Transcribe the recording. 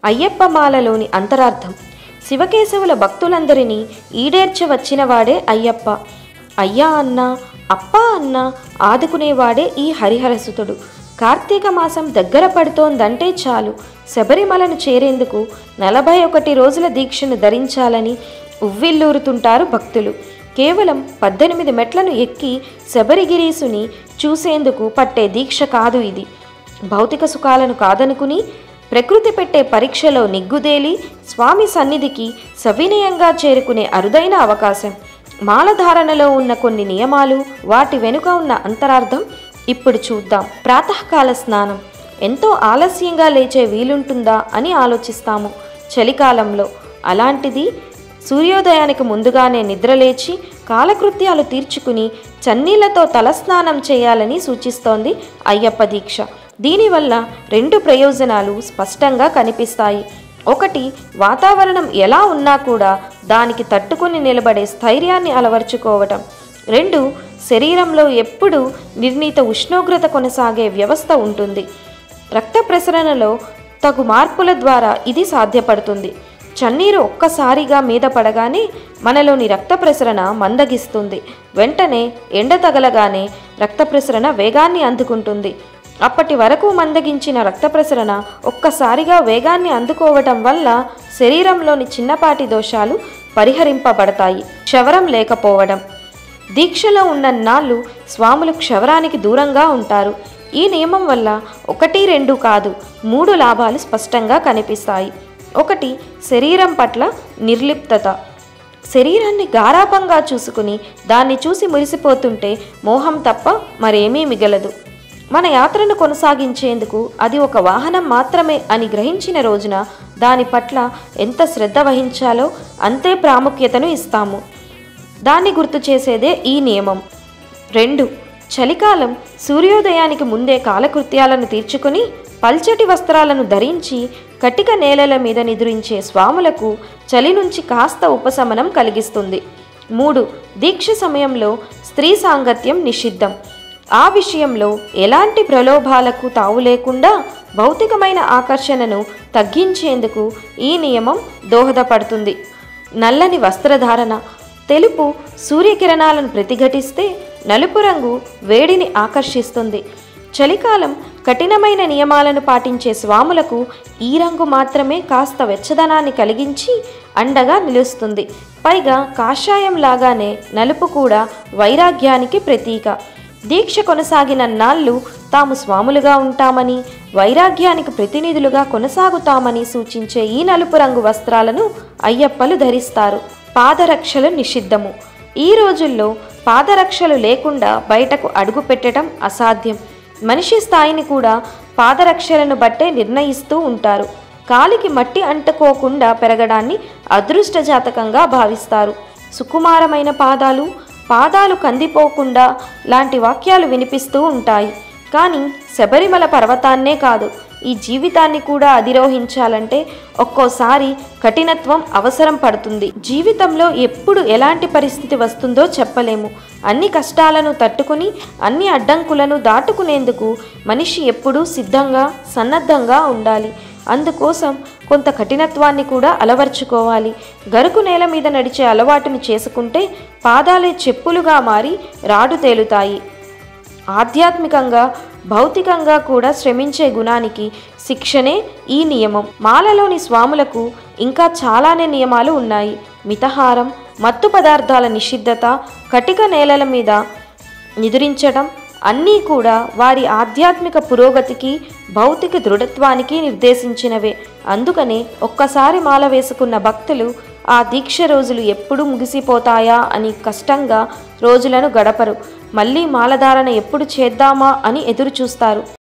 అయ్యప్ప మాలలోని అంతరార్థం శివకేశవుల భక్తులందరినీ ఈడేర్చవచ్చినవాడే అయ్యప్ప అయ్యా అన్న అప్ప అన్న ఆదుకునేవాడే ఈ హరిహరసుతుడు కార్తీక మాసం దగ్గర పడుతోందంటే చాలు శబరిమలను చేరేందుకు నలభై ఒకటి రోజుల దీక్షను ధరించాలని ఉవ్విల్లూరుతుంటారు భక్తులు కేవలం పద్దెనిమిది మెట్లను ఎక్కి శబరిగిరీసుని చూసేందుకు పట్టే దీక్ష కాదు ఇది భౌతిక సుఖాలను కాదనుకుని ప్రకృతి పెట్టే పరీక్షలో నిగ్గుదేలి స్వామి సన్నిధికి సవినయంగా చేరుకునే అరుదైన అవకాశం మాలధారణలో ఉన్న కొన్ని నియమాలు వాటి వెనుక ఉన్న అంతరార్థం ఇప్పుడు చూద్దాం ప్రాతకాల స్నానం ఎంతో ఆలస్యంగా లేచే వీలుంటుందా అని ఆలోచిస్తాము చలికాలంలో అలాంటిది సూర్యోదయానికి ముందుగానే నిద్రలేచి కాలకృత్యాలు తీర్చుకుని చన్నీళ్లతో తలస్నానం చేయాలని సూచిస్తోంది అయ్యప్ప దీక్ష దీనివల్ల రెండు ప్రయోజనాలు స్పష్టంగా కనిపిస్తాయి ఒకటి వాతావరణం ఎలా ఉన్నా కూడా దానికి తట్టుకుని నిలబడే స్థైర్యాన్ని అలవర్చుకోవటం రెండు శరీరంలో ఎప్పుడూ నిర్ణీత ఉష్ణోగ్రత కొనసాగే వ్యవస్థ ఉంటుంది రక్త ప్రసరణలో తగు మార్పుల ద్వారా ఇది సాధ్యపడుతుంది చన్నీరు ఒక్కసారిగా మీద పడగానే మనలోని రక్త ప్రసరణ మందగిస్తుంది వెంటనే ఎండ తగలగానే రక్త ప్రసరణ వేగాన్ని అందుకుంటుంది అప్పటి వరకు మందగించిన రక్త ప్రసరణ ఒక్కసారిగా వేగాన్ని అందుకోవటం వల్ల శరీరంలోని చిన్నపాటి దోషాలు పరిహరింపబడతాయి క్షవరం లేకపోవడం దీక్షలో ఉన్న నాళ్ళు స్వాములు క్షవరానికి దూరంగా ఉంటారు ఈ నియమం వల్ల ఒకటి రెండు కాదు మూడు లాభాలు స్పష్టంగా కనిపిస్తాయి ఒకటి శరీరం పట్ల నిర్లిప్తత శరీరాన్ని గారాపంగా చూసుకుని దాన్ని చూసి మురిసిపోతుంటే మోహం తప్ప మరేమీ మిగలదు మన యాత్రను కొనసాగించేందుకు అది ఒక వాహనం మాత్రమే అని గ్రహించిన రోజున దాని పట్ల ఎంత శ్రద్ధ వహించాలో అంతే ప్రాముఖ్యతను ఇస్తాము దాన్ని గుర్తు చేసేదే ఈ నియమం రెండు చలికాలం సూర్యోదయానికి ముందే కాలకృత్యాలను తీర్చుకుని పల్చటి వస్త్రాలను ధరించి కటిక నేలల మీద నిద్రించే స్వాములకు చలి నుంచి కాస్త ఉపశమనం కలిగిస్తుంది మూడు దీక్ష సమయంలో స్త్రీ సాంగత్యం నిషిద్ధం ఆ విషయంలో ఎలాంటి ప్రలోభాలకు తావు లేకుండా భౌతికమైన ఆకర్షణను తగ్గించేందుకు ఈ నియమం దోహదపడుతుంది నల్లని వస్త్రధారణ తెలుపు సూర్యకిరణాలను ప్రతిఘటిస్తే నలుపు రంగు వేడిని ఆకర్షిస్తుంది చలికాలం కఠినమైన నియమాలను పాటించే స్వాములకు ఈ రంగు మాత్రమే కాస్త వెచ్చదనాన్ని కలిగించి అండగా నిలుస్తుంది పైగా కాషాయం లాగానే నలుపు కూడా వైరాగ్యానికి ప్రతీక దీక్ష కొనసాగిన నాళ్ళు తాము స్వాములుగా ఉంటామని వైరాగ్యానికి ప్రతినిధులుగా కొనసాగుతామని సూచించే ఈ నలుపు రంగు వస్త్రాలను అయ్యప్పలు ధరిస్తారు పాదరక్షలు నిషిద్ధము ఈ రోజుల్లో పాదరక్షలు లేకుండా బయటకు అడుగు పెట్టడం అసాధ్యం మనిషి స్థాయిని కూడా పాదరక్షలను బట్టే నిర్ణయిస్తూ ఉంటారు కాలికి మట్టి అంటుకోకుండా పెరగడాన్ని అదృష్ట జాతకంగా భావిస్తారు సుకుమారమైన పాదాలు పాదాలు కందిపోకుండా లాంటి వాక్యాలు వినిపిస్తూ ఉంటాయి కానీ శబరిమల పర్వతాన్నే కాదు ఈ జీవితాన్ని కూడా అధిరోహించాలంటే ఒక్కోసారి కఠినత్వం అవసరం పడుతుంది జీవితంలో ఎప్పుడు ఎలాంటి పరిస్థితి వస్తుందో చెప్పలేము అన్ని కష్టాలను తట్టుకుని అన్ని అడ్డంకులను దాటుకునేందుకు మనిషి ఎప్పుడూ సిద్ధంగా సన్నద్ధంగా ఉండాలి అందుకోసం కొంత కఠినత్వాన్ని కూడా అలవర్చుకోవాలి గరుకు నేల మీద నడిచే అలవాటును చేసుకుంటే పాదాలే చెప్పులుగా మారి రాడు తేలుతాయి ఆధ్యాత్మికంగా భౌతికంగా కూడా శ్రమించే గుణానికి శిక్షణే ఈ నియమం మాలలోని స్వాములకు ఇంకా చాలానే నియమాలు ఉన్నాయి మితహారం మత్తు పదార్థాల నిషిద్ధత కటిక నేలల మీద నిద్రించడం అన్నీ కూడా వారి ఆధ్యాత్మిక పురోగతికి భౌతిక దృఢత్వానికి నిర్దేశించినవే అందుకనే ఒక్కసారి మాల వేసుకున్న భక్తులు ఆ దీక్ష రోజులు ఎప్పుడు ముగిసిపోతాయా అని కష్టంగా రోజులను గడపరు మళ్ళీ మాలధారణ ఎప్పుడు చేద్దామా అని ఎదురు చూస్తారు